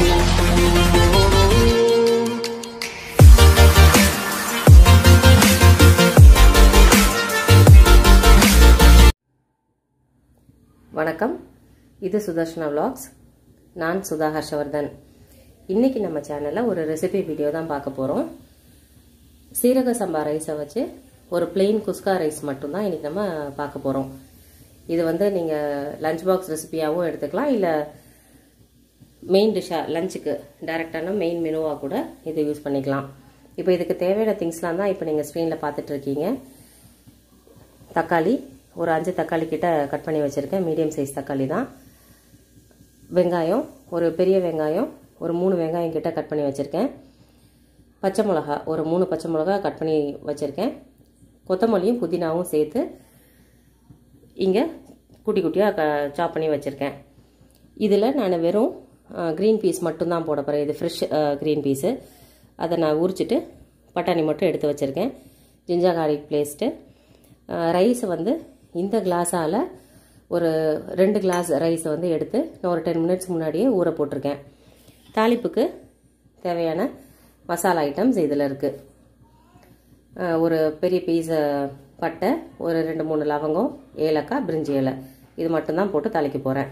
வணக்கம் இது சுதர்ஷனா vlogs நான் சுதா ஹர்ஷவர்தன் இன்னைக்கு நம்ம சேனலில் ஒரு ரெசிபி வீடியோ தான் பார்க்க போகிறோம் சீரக சம்பா ரைஸை வச்சு ஒரு plain குஸ்கா ரைஸ் மட்டும்தான் இன்னைக்கு நம்ம பார்க்க போகிறோம் இது வந்து நீங்கள் லஞ்ச் பாக்ஸ் ரெசிபியாகவும் எடுத்துக்கலாம் இல்லை மெயின் டிஷ்ஷாக லஞ்சுக்கு டைரெக்டான மெயின் மெனுவாக கூட இதை யூஸ் பண்ணிக்கலாம் இப்போ இதுக்கு தேவையான திங்ஸ்லாம் தான் இப்போ நீங்கள் ஸ்க்ரீனில் பார்த்துட்டு இருக்கீங்க தக்காளி ஒரு அஞ்சு தக்காளி கிட்ட கட் பண்ணி வச்சுருக்கேன் மீடியம் சைஸ் தக்காளி தான் வெங்காயம் ஒரு பெரிய வெங்காயம் ஒரு மூணு வெங்காயம் கிட்ட கட் பண்ணி வச்சுருக்கேன் பச்சை மிளகா ஒரு மூணு பச்சை மிளகா கட் பண்ணி வச்சுருக்கேன் கொத்தமல்லியும் புதினாவும் சேர்த்து இங்கே குட்டி குட்டியாக க சாப் பண்ணி வச்சுருக்கேன் இதில் நான் வெறும் க்ரீன் பீஸ் மட்டும்தான் போட போகிறேன் இது ஃப்ரெஷ் க்ரீன் பீஸு அதை நான் உரிச்சிட்டு பட்டாணி மட்டும் எடுத்து வச்சுருக்கேன் ஜிஞ்சர் கார்லிக் பேஸ்ட்டு ரைஸ் வந்து இந்த கிளாஸால் ஒரு ரெண்டு கிளாஸ் ரைஸை வந்து எடுத்து நான் ஒரு டென் மினிட்ஸ் முன்னாடியே ஊற போட்டிருக்கேன் தாளிப்புக்கு தேவையான மசாலா ஐட்டம்ஸ் இதில் இருக்குது ஒரு பெரிய பீஸ் பட்டை ஒரு ரெண்டு மூணு லவங்கம் ஏலக்காய் பிரிஞ்சி இலை இது மட்டும்தான் போட்டு தாளிக்க போகிறேன்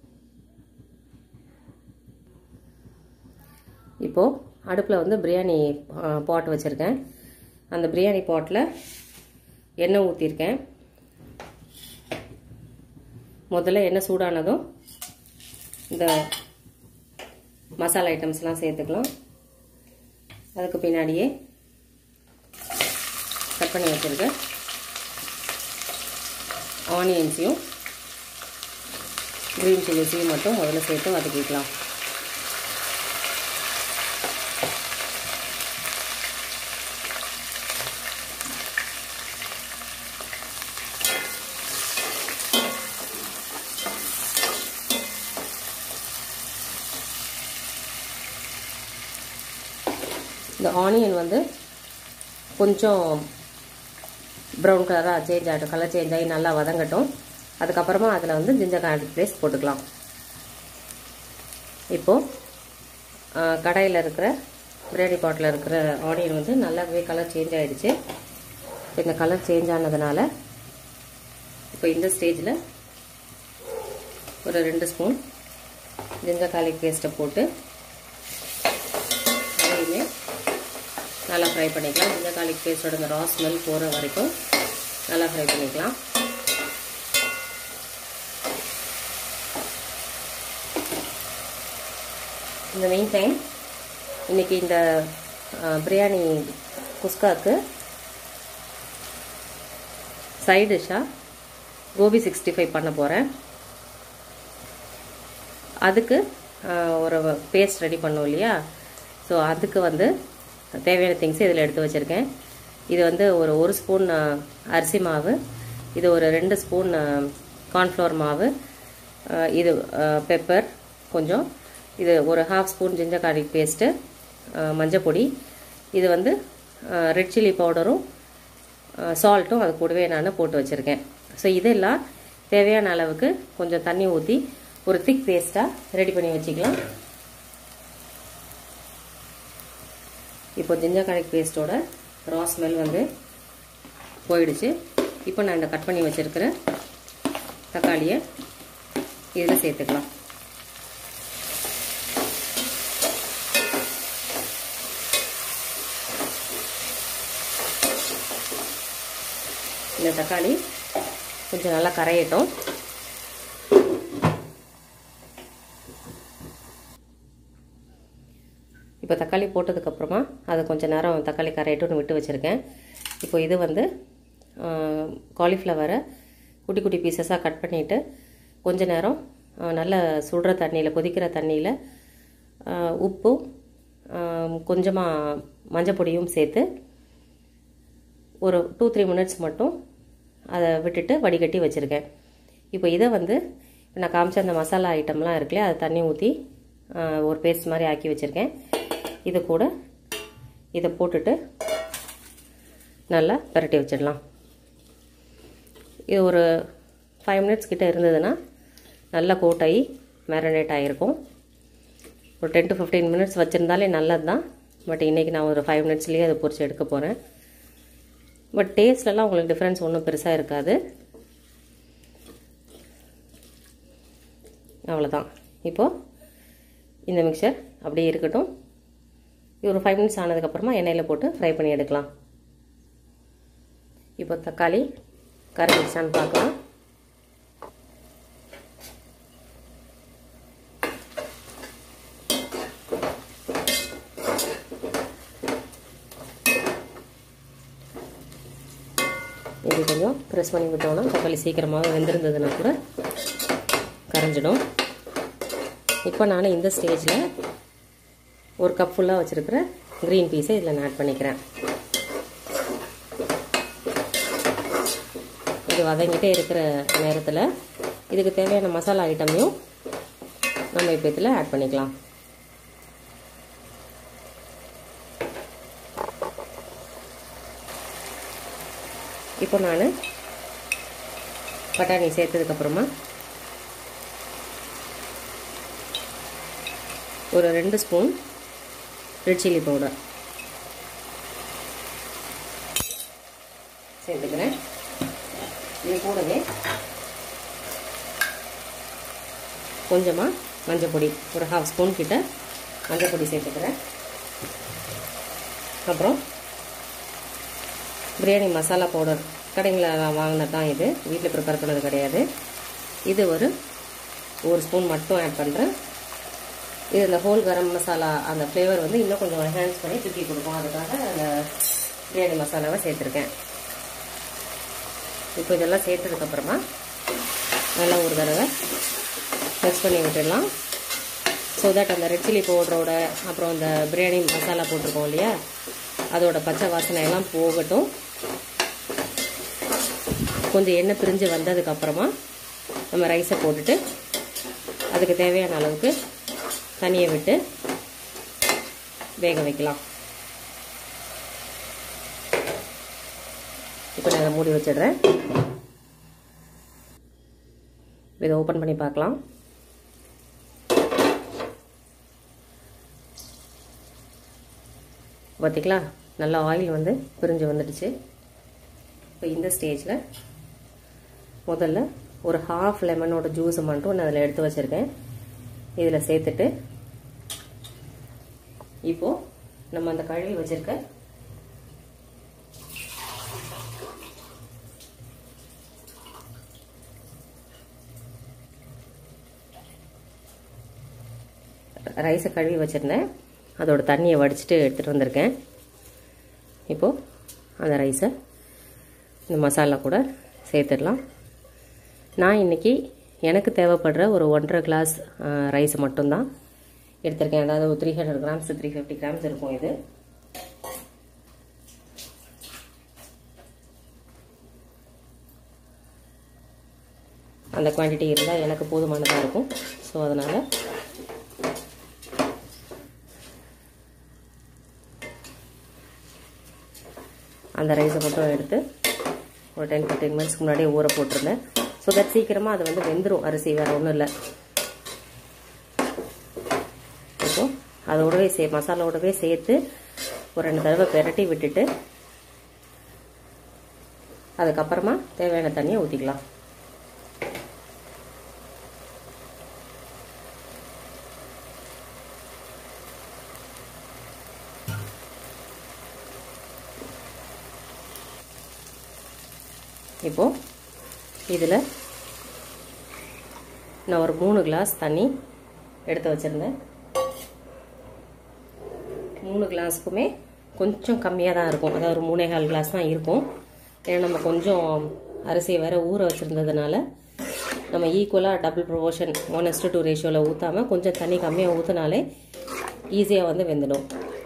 இப்போது அடுப்பில் வந்து பிரியாணி பாட் வச்சுருக்கேன் அந்த பிரியாணி பாட்டில் எண்ணெய் ஊற்றிருக்கேன் முதல்ல எண்ணெய் சூடானதும் இந்த மசாலா ஐட்டம்ஸ்லாம் சேர்த்துக்கலாம் அதுக்கு பின்னாடியே கட் பண்ணி வச்சுருக்க ஆனியன்ஸையும் க்ரீன் சில்லிஸையும் மட்டும் முதல்ல சேர்த்து வதக்கிக்கலாம் இந்த ஆனியன் வந்து கொஞ்சம் ப்ரௌன் கலராக சேஞ்ச் ஆகட்டும் கலர் சேஞ்ச் ஆகி நல்லா வதங்கட்டும் அதுக்கப்புறமா அதில் வந்து ஜிஞ்சர் கார்லிக் பேஸ்ட் போட்டுக்கலாம் இப்போது கடாயில் இருக்கிற பிரியாணி பாட்டில் இருக்கிற ஆனியன் வந்து நல்லாவே கலர் சேஞ்ச் ஆகிடுச்சு இந்த கலர் சேஞ்ச் ஆனதுனால இப்போ இந்த ஸ்டேஜில் ஒரு ரெண்டு ஸ்பூன் ஜிஞ்சர் கார்லிக் பேஸ்ட்டை போட்டு அதையுமே நல்லா ஃப்ரை பண்ணிக்கலாம் ஜிஞ்சர் கார்லிக் பேஸ்ட்டோட இந்த ரா ஸ்மெல் போகிற வரைக்கும் நல்லா ஃப்ரை பண்ணிக்கலாம் இந்த மெயின் டைம் இன்றைக்கி இந்த பிரியாணி குஸ்காவுக்கு சைட் டிஷ்ஷாக கோபி சிக்ஸ்டி ஃபைவ் பண்ண போகிறேன் அதுக்கு ஒரு பேஸ்ட் ரெடி பண்ணோம் இல்லையா ஸோ அதுக்கு வந்து தேவையான திங்ஸ் இதில் எடுத்து வச்சுருக்கேன் இது வந்து ஒரு ஒரு ஸ்பூன் அரிசி மாவு இது ஒரு ரெண்டு ஸ்பூன் கார்ன்ஃப்ளவர் மாவு இது பெப்பர் கொஞ்சம் இது ஒரு half spoon ginger garlic paste மஞ்சள் பொடி இது வந்து ரெட் சில்லி பவுடரும் சால்ட்டும் அது கூடவே நான் போட்டு வச்சுருக்கேன் ஸோ இதெல்லாம் தேவையான அளவுக்கு கொஞ்சம் தண்ணி ஊற்றி ஒரு திக் பேஸ்ட்டாக ரெடி பண்ணி வச்சுக்கலாம் இப்போ ஜிஞ்சர் கார்லிக் பேஸ்ட்டோட ரா ஸ்மெல் வந்து போயிடுச்சு இப்போ நான் இந்த கட் பண்ணி வச்சுருக்கிற தக்காளியை இதில் சேர்த்துக்கலாம் இந்த தக்காளி கொஞ்சம் நல்லா கரையட்டும் இப்போ தக்காளி போட்டதுக்கப்புறமா அதை கொஞ்சம் நேரம் தக்காளி கரையட்டும்னு விட்டு வச்சுருக்கேன் இப்போ இது வந்து காலிஃப்ளவரை குட்டி குட்டி பீசஸாக கட் பண்ணிவிட்டு கொஞ்ச நேரம் நல்ல சுடுற தண்ணியில் கொதிக்கிற தண்ணியில் உப்பும் கொஞ்சமாக மஞ்சள் பொடியும் சேர்த்து ஒரு டூ த்ரீ மினிட்ஸ் மட்டும் அதை விட்டுட்டு வடிகட்டி வச்சுருக்கேன் இப்போ இதை வந்து நான் காமிச்ச அந்த மசாலா ஐட்டம்லாம் இருக்குல்லையா அதை தண்ணி ஊற்றி ஒரு பேஸ்ட் மாதிரி ஆக்கி வச்சுருக்கேன் இது கூட இதை போட்டுட்டு நல்லா பரட்டி வச்சிடலாம் இது ஒரு ஃபைவ் மினிட்ஸ் கிட்ட இருந்ததுன்னா நல்லா கோட்டாகி மேரினேட் ஆகிருக்கும் ஒரு டென் டு ஃபிஃப்டீன் மினிட்ஸ் வச்சுருந்தாலே நல்லது தான் பட் இன்றைக்கி நான் ஒரு ஃபைவ் மினிட்ஸ்லேயே அதை பொரிச்சு எடுக்க போகிறேன் பட் டேஸ்ட்லலாம் உங்களுக்கு டிஃப்ரென்ஸ் ஒன்றும் பெருசாக இருக்காது அவ்வளோதான் இப்போது இந்த மிக்சர் அப்படியே இருக்கட்டும் இது ஒரு ஃபைவ் மினிட்ஸ் ஆனதுக்கப்புறமா எண்ணெயில் போட்டு ஃப்ரை பண்ணி எடுக்கலாம் இப்போ தக்காளி கரைஞ்சிச்சான்னு பார்க்கலாம் இப்படி கொஞ்சம் ப்ரெஸ் பண்ணி விட்டோம்னா தக்காளி சீக்கிரமாக வெந்திருந்ததுன்னா கூட கரைஞ்சிடும் இப்போ நான் இந்த ஸ்டேஜில் ஒரு கப் ஃபுல்லாக வச்சுருக்கிற க்ரீன் பீஸை இதில் நான் ஆட் பண்ணிக்கிறேன் இது வதங்கிட்டே இருக்கிற நேரத்தில் இதுக்கு தேவையான மசாலா ஐட்டமையும் நம்ம இப்போ இதில் ஆட் பண்ணிக்கலாம் இப்போ நான் பட்டாணி சேர்த்ததுக்கப்புறமா ஒரு ரெண்டு ஸ்பூன் ரெட் சில்லி பவுடர் சேர்த்துக்கிறேன் இது கூடவே கொஞ்சமாக மஞ்சள் பொடி ஒரு ஹாஃப் ஸ்பூன் கிட்ட மஞ்சள் பொடி சேர்த்துக்கிறேன் அப்புறம் பிரியாணி மசாலா பவுடர் கடைங்களில் நான் வாங்கினது தான் இது வீட்டில் ப்ரிப்பேர் பண்ணது கிடையாது இது ஒரு ஒரு ஸ்பூன் மட்டும் ஆட் பண்ணுறேன் இது இந்த ஹோல் கரம் மசாலா அந்த ஃப்ளேவர் வந்து இன்னும் கொஞ்சம் என்ஹான்ஸ் பண்ணி தூக்கி கொடுக்கும் அதுக்காக அந்த பிரியாணி மசாலாவை சேர்த்துருக்கேன் இப்போ இதெல்லாம் சேர்த்ததுக்கப்புறமா நல்லா ஒரு தடவை மிக்ஸ் பண்ணி விட்டுடலாம் ஸோ தட் அந்த ரெட் சில்லி பவுடரோட அப்புறம் அந்த பிரியாணி மசாலா போட்டிருக்கோம் இல்லையா அதோட பச்சை வாசனை எல்லாம் போகட்டும் கொஞ்சம் எண்ணெய் பிரிஞ்சு வந்ததுக்கப்புறமா நம்ம ரைஸை போட்டுட்டு அதுக்கு தேவையான அளவுக்கு தண்ணியை விட்டு வேக வைக்கலாம் இப்போ நான் அதை மூடி வச்சிடுறேன் இதை ஓப்பன் பண்ணி பார்க்கலாம் பார்த்திங்களா நல்லா ஆயில் வந்து பிரிஞ்சு வந்துடுச்சு இப்போ இந்த ஸ்டேஜில் முதல்ல ஒரு ஹாஃப் லெமனோட ஜூஸை மட்டும் நான் அதில் எடுத்து வச்சுருக்கேன் இதில் சேர்த்துட்டு இப்போது நம்ம அந்த கழுவி வச்சுருக்க ரைஸை கழுவி வச்சுருந்தேன் அதோட தண்ணியை வடிச்சிட்டு எடுத்துகிட்டு வந்திருக்கேன் இப்போது அந்த ரைஸை இந்த மசாலா கூட சேர்த்துடலாம் நான் இன்றைக்கி எனக்கு தேவைப்படுற ஒரு ஒன்றரை கிளாஸ் ரைஸ் மட்டும்தான் எடுத்திருக்கேன் அதாவது ஒரு three hundred grams three fifty grams இருக்கும் இது அந்த குவான்டிட்டி இருந்தால் எனக்கு போதுமானதாக இருக்கும் ஸோ அதனால் அந்த ரைஸை மட்டும் எடுத்து ஒரு டென் ஃபிஃப்டீன் மினிட்ஸ்க்கு முன்னாடியே ஊற போட்டிருந்தேன் ஸோ தட் சீக்கிரமாக அது வந்து வெந்துடும் அரிசி வேறு ஒன்றும் இல்லை இப்போ அதோடவே சே மசாலாவோடவே சேர்த்து ஒரு ரெண்டு தடவை பெரட்டி விட்டுட்டு அதுக்கப்புறமா தேவையான தண்ணியை ஊற்றிக்கலாம் இப்போது இதில் நான் ஒரு மூணு கிளாஸ் தண்ணி எடுத்து வச்சுருந்தேன் மூணு கிளாஸுக்குமே கொஞ்சம் கம்மியாக தான் இருக்கும் அதாவது ஒரு மூணே கால் கிளாஸ் தான் இருக்கும் ஏன்னா நம்ம கொஞ்சம் அரிசியை வேறு ஊற வச்சுருந்ததுனால நம்ம ஈக்குவலாக double proportion one is to two ரேஷியோவில் ஊற்றாமல் கொஞ்சம் தண்ணி கம்மியாக ஊற்றினாலே ஈஸியாக வந்து வெந்துடும்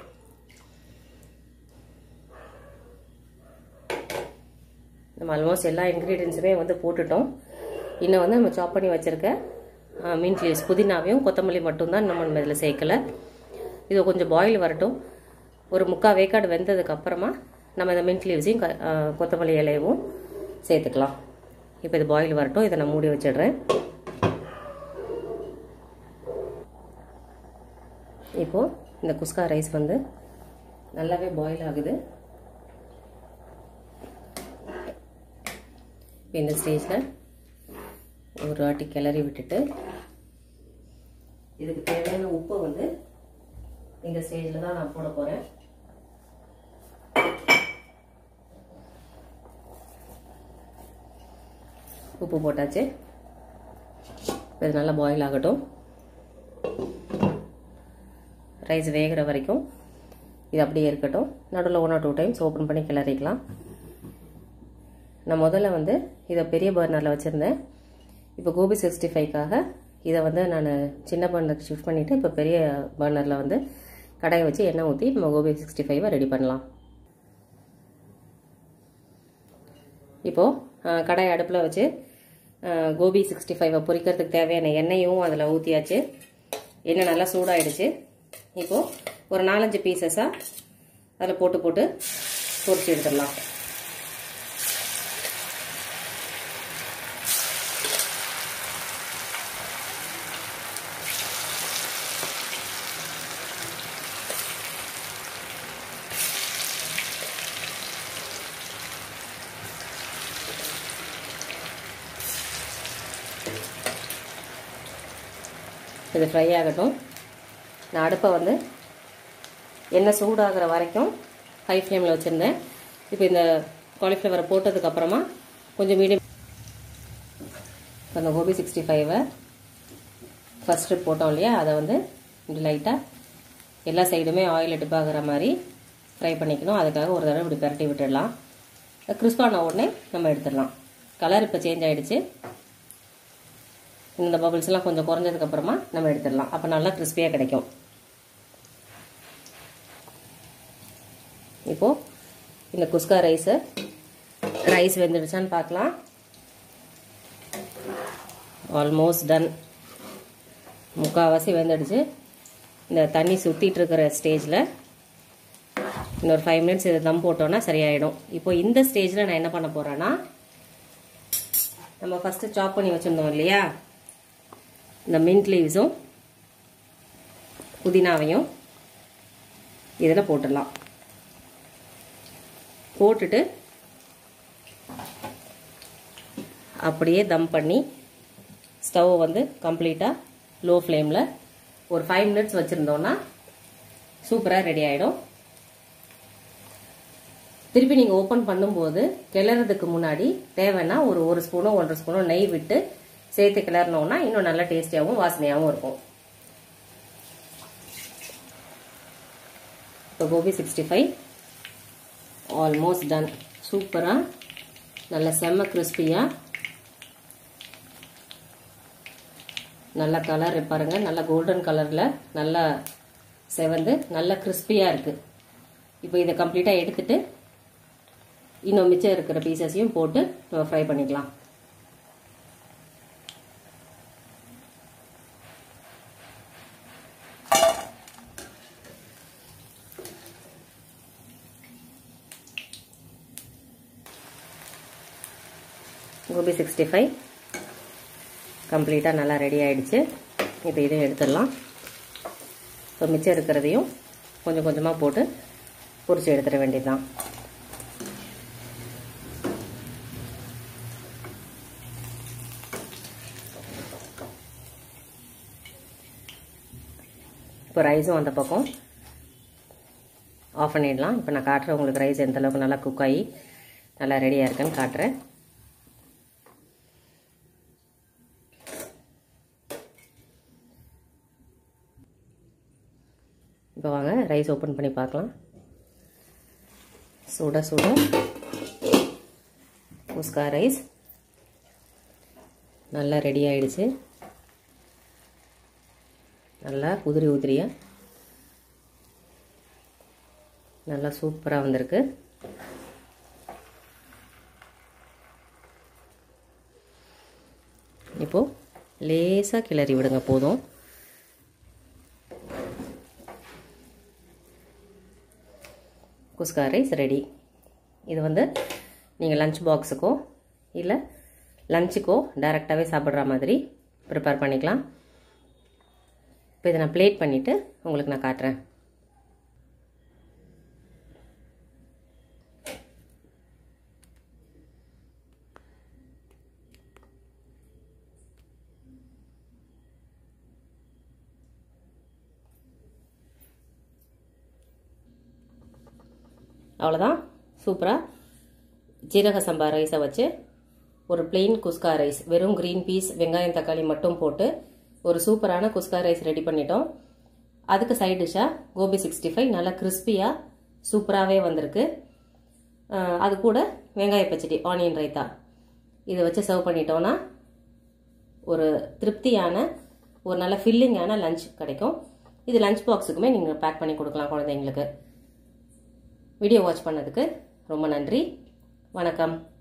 நம்ம ஆல்மோஸ்ட் எல்லா இன்க்ரீடியன்ஸுமே வந்து போட்டுட்டோம் இன்னும் வந்து நம்ம சாப் பண்ணி வச்சுருக்க மீன் லீவ்ஸ் புதினாவையும் கொத்தமல்லி மட்டும்தான் நம்ம இதில் சேர்க்கலை இது கொஞ்சம் பாயில் வரட்டும் ஒரு முக்கால் வேக்காடு வெந்ததுக்கு அப்புறமா நம்ம இந்த மின்ட் லீவ்ஸையும் கொத்தமல்லி இலையவும் சேர்த்துக்கலாம் இப்போ இது பாயில் வரட்டும் இதை நான் மூடி வச்சிடுறேன் இப்போது இந்த குஸ்கா ரைஸ் வந்து நல்லாவே பாயில் ஆகுது இப்போ இந்த ஸ்டேஜில் ஒரு வாட்டி கிளறி விட்டுட்டு இதுக்கு தேவையான உப்பை வந்து இந்த ஸ்டேஜில் தான் நான் போட போகிறேன் உப்பு போட்டாச்சு இது நல்லா பாயில் ஆகட்டும் ரைஸ் வேகிற வரைக்கும் இது அப்படியே இருக்கட்டும் நடுவில் one or two times open பண்ணி கிளறிக்கலாம் நான் முதல்ல வந்து இதை பெரிய பர்னரில் வச்சுருந்தேன் இப்போ கோபி சிக்ஸ்டி ஃபைவ்க்காக இதை வந்து நான் சின்ன பர்னருக்கு ஷிஃப்ட் பண்ணிவிட்டு இப்போ பெரிய பர்னரில் வந்து கடையை வச்சு எண்ணெய் ஊற்றி நம்ம கோபி சிக்ஸ்டி ஃபைவை ரெடி பண்ணலாம் இப்போது கடாய் அடுப்பில் வச்சு கோபி சிக்ஸ்டி ஃபைவை பொரிக்கிறதுக்கு தேவையான எண்ணெயும் அதில் ஊற்றியாச்சு எண்ணெய் நல்லா சூடாயிடுச்சு இப்போது ஒரு நாலஞ்சு பீசஸாக அதில் போட்டு போட்டு பொரிச்சு எடுத்துடலாம் இது ஃப்ரை ஆகட்டும் நான் அடுப்பை வந்து எண்ணெய் சூடாகிற வரைக்கும் ஹை ஃப்ளேமில் வச்சுருந்தேன் இப்போ இந்த காலிஃப்ளவரை போட்டதுக்கப்புறமா கொஞ்சம் மீடியம் இப்போ இந்த கோபி சிக்ஸ்டி ஃபைவை ஃபஸ்ட்டு போட்டோம் இல்லையா அதை வந்து இப்படி லைட்டாக எல்லா சைடுமே ஆயில் டிப் ஆகிற மாதிரி ஃப்ரை பண்ணிக்கணும் அதுக்காக ஒரு தடவை இப்படி பரட்டி விட்டுடலாம் கிறிஸ்பான உடனே நம்ம எடுத்துடலாம் கலர் இப்போ சேஞ்ச் ஆகிடுச்சு இந்த பபிள்ஸ்லாம் கொஞ்சம் குறைஞ்சதுக்கப்புறமா நம்ம எடுத்துடலாம் அப்போ நல்லா கிறிஸ்பியாக கிடைக்கும் இப்போது இந்த குஸ்கா ரைஸை ரைஸ் வெந்துடுச்சான்னு பார்க்கலாம் ஆல்மோஸ்ட் டன் முக்கால்வாசி வெந்துடுச்சு இந்த தண்ணி சுற்றிட்டு இருக்கிற ஸ்டேஜில் இன்னொரு ஃபைவ் மினிட்ஸ் இதை தம் போட்டோன்னா சரியாயிடும் இப்போ இந்த ஸ்டேஜில் நான் என்ன பண்ண போகிறேன்னா நம்ம ஃபஸ்ட்டு சாப் பண்ணி வச்சுருந்தோம் இல்லையா இந்த மின்ட் லீவ்ஸும் புதினாவையும் இதில் போட்டுடலாம் போட்டுட்டு அப்படியே தம் பண்ணி ஸ்டவ் வந்து கம்ப்ளீட்டாக லோ ஃப்ளேமில் ஒரு ஃபைவ் மினிட்ஸ் வச்சுருந்தோன்னா சூப்பராக ரெடி ஆகிடும் திருப்பி நீங்கள் ஓப்பன் பண்ணும்போது கிளறதுக்கு முன்னாடி தேவைன்னா ஒரு ஒரு ஸ்பூனோ ஒன்றரை ஸ்பூனோ நெய் விட்டு சேர்த்து கிளறினோம்னா இன்னும் நல்லா டேஸ்டியாகவும் வாசனையாகவும் இருக்கும் இப்போ gobi sixty five almost done சூப்பராக நல்ல செம்ம கிறிஸ்பியாக நல்ல கலர் பாருங்கள் நல்ல கோல்டன் கலரில் நல்லா செவந்து நல்ல கிறிஸ்பியாக இருக்குது இப்போ இதை கம்ப்ளீட்டாக எடுத்துட்டு இன்னும் மிச்சம் இருக்கிற பீசஸையும் போட்டு நம்ம ஃப்ரை பண்ணிக்கலாம் கோபி சிக்ஸ்டி ஃபைவ் கம்ப்ளீட்டாக நல்லா ரெடி ஆகிடுச்சு இப்போ இதையும் எடுத்துடலாம் இப்போ மிச்சம் இருக்கிறதையும் கொஞ்சம் கொஞ்சமாக போட்டு பொரிச்சு எடுத்துட வேண்டியதுதான் இப்போ ரைஸும் அந்த பக்கம் ஆஃப் பண்ணிடலாம் இப்போ நான் காட்டுறேன் உங்களுக்கு ரைஸ் எந்த அளவுக்கு நல்லா குக் ஆகி நல்லா ரெடியாக இருக்குன்னு காட்டுறேன் இப்போ வாங்க ரைஸ் ஓப்பன் பண்ணி பார்க்கலாம் சுட சுட குஸ்கா ரைஸ் நல்லா ரெடி ஆயிடுச்சு நல்லா உதிரி உதிரியாக நல்லா சூப்பராக வந்திருக்கு இப்போது லேசாக கிளறி விடுங்க போதும் குஸ்கா ரைஸ் ரெடி இது வந்து நீங்கள் லஞ்ச் பாக்ஸுக்கோ இல்லை லஞ்சுக்கோ டைரெக்டாகவே சாப்பிட்ற மாதிரி ப்ரிப்பேர் பண்ணிக்கலாம் இப்போ இதை நான் பிளேட் பண்ணிவிட்டு உங்களுக்கு நான் காட்டுறேன் அவ்வளோதான் சூப்பராக ஜீரக சம்பா ரைஸை வச்சு ஒரு பிளெயின் குஸ்கா ரைஸ் வெறும் க்ரீன் பீஸ் வெங்காயம் தக்காளி மட்டும் போட்டு ஒரு சூப்பரான குஸ்கா ரைஸ் ரெடி பண்ணிட்டோம் அதுக்கு சைட் டிஷ்ஷாக கோபி சிக்ஸ்டி ஃபைவ் நல்லா கிறிஸ்பியாக சூப்பராகவே வந்திருக்கு அது கூட வெங்காய பச்சடி ஆனியன் ரைத்தா இதை வச்சு சர்வ் பண்ணிட்டோன்னா ஒரு திருப்தியான ஒரு நல்ல ஃபில்லிங்கான லஞ்ச் கிடைக்கும் இது லஞ்ச் பாக்ஸுக்குமே நீங்கள் பேக் பண்ணி கொடுக்கலாம் குழந்தைங்களுக்கு வீடியோ வாட்ச் பண்ணதுக்கு ரொம்ப நன்றி வணக்கம்